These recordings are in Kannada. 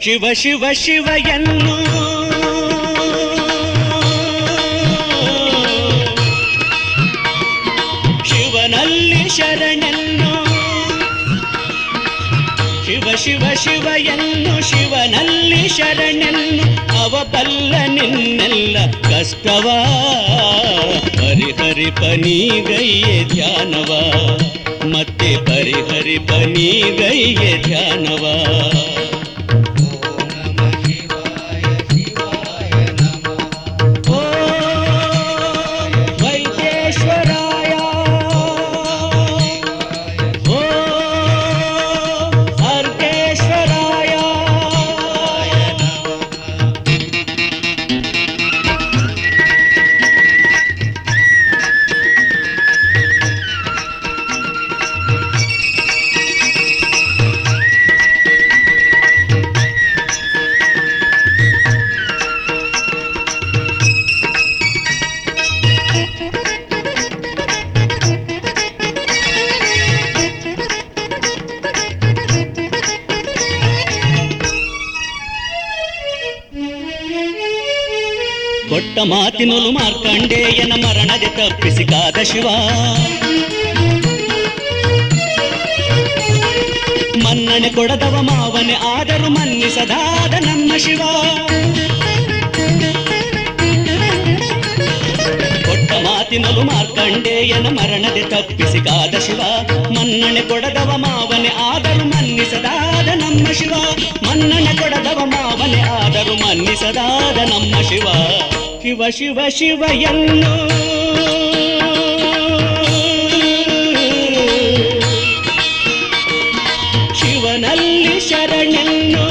ಶಿವ ಶಿವ ಶಿವ ಎನ್ನು ಶಿವನಲ್ಲಿ ಶರಣೆನ್ನು ಶಿವ ಶಿವ ಶಿವ ಎನ್ನು ಶಿವನಲ್ಲಿ ಶರಣೆನ್ನು ಅವ ಬಲ್ಲ ನಿನ್ನೆಲ್ಲ ಕಷ್ಟವ ಪರಿಹರಿಪ ನೀಗೈಯೆ ಧ್ಯಾನವ ಮತ್ತೆ ಪರಿಹರಿಪ ನೀಗೈಯೆ ಧ್ಯಾನವ ಓಂ ವೈದ್ಯೇಶ್ವರಾಯ ಓಂ ಅರ್ಕೇಶ್ವರಾಯ ಕೊಟ್ಟ ಮಾತಿನೊಲು ಮಾರ್ಕಂಡೇಯನ ಮರಣದೆ ತಪ್ಪಿಸಿ ಕಾದ ಶಿವ ಮನ್ನಣೆ ಕೊಡದವ ಮಾವನೆ ಆದರೂ ಮನ್ನಿಸದಾದ ನಮ್ಮ ಶಿವ ಕೊಟ್ಟ ಮಾತಿನಲು ಮಾರ್ಕಂಡೇಯನ ಮರಣದೆ ತಪ್ಪಿಸಿ ಕಾದ ಶಿವ ಮನ್ನಣೆ ಕೊಡದವ ಮಾವನೆ ಆದರೂ ಮನ್ನಿಸದಾದ ನಮ್ಮ ಶಿವ ಮನ್ನಣೆ ಕೊಡದವ ಮಾವನೆ ಆದರೂ ಮನ್ನಿಸದಾದ ನಮ್ಮ ಶಿವ ಶಿವ ಶಿವ ಶಿವ ಎನ್ನು ಶಿವನಲ್ಲಿ ಶರಣೆನ್ನು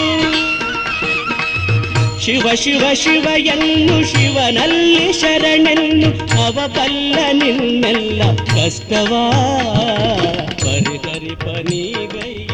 ಶಿವ ಶಿವ ಶಿವ ಎನ್ನು ಶಿವನಲ್ಲಿ ಶರಣೆನ್ನು ಅವ ಬಲ್ಲ ನಿನ್ನೆಲ್ಲ ಕಷ್ಟವಾ ಪರಿಹರಿಪ ನೀಗೈ